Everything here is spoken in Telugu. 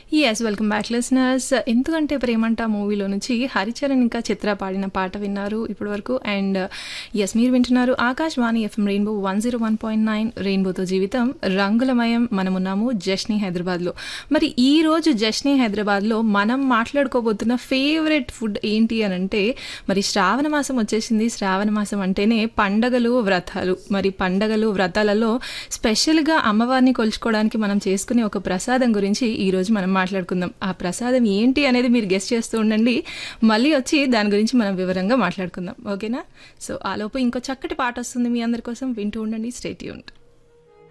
ఎస్ వెల్కమ్ బ్యాక్ లిసనర్స్ ఎందుకంటే ప్రేమంట మూవీలో నుంచి హరిచరణ్ ఇంకా చిత్ర పాడిన పాట విన్నారు ఇప్పటి వరకు అండ్ ఎస్ మీరు వింటున్నారు Akashvani FM Rainbow one zero one point nine రెయిన్బోతో జీవితం రంగులమయం మనమున్నాము జష్ని హైదరాబాద్లో మరి ఈ రోజు జష్ని హైదరాబాద్లో మనం మాట్లాడుకోబోతున్న ఫేవరెట్ ఫుడ్ ఏంటి అని అంటే మరి శ్రావణ మాసం వచ్చేసింది శ్రావణ మాసం అంటేనే పండగలు వ్రతాలు మరి పండగలు వ్రతాలలో స్పెషల్గా అమ్మవారిని కొలుచుకోవడానికి మనం చేసుకునే ఒక ప్రసాదం గురించి ఈ రోజు మనం మాట్లాడుకుందాం ఆ ప్రసాదం ఏంటి అనేది మీరు గెస్ట్ చేస్తూ ఉండండి మళ్ళీ వచ్చి దాని గురించి మనం వివరంగా మాట్లాడుకుందాం ఓకేనా సో ఆలోపు ఇంకో చక్కటి పాట వస్తుంది మీ అందరి కోసం వింటూ ఉండండి స్టేట్ యూన్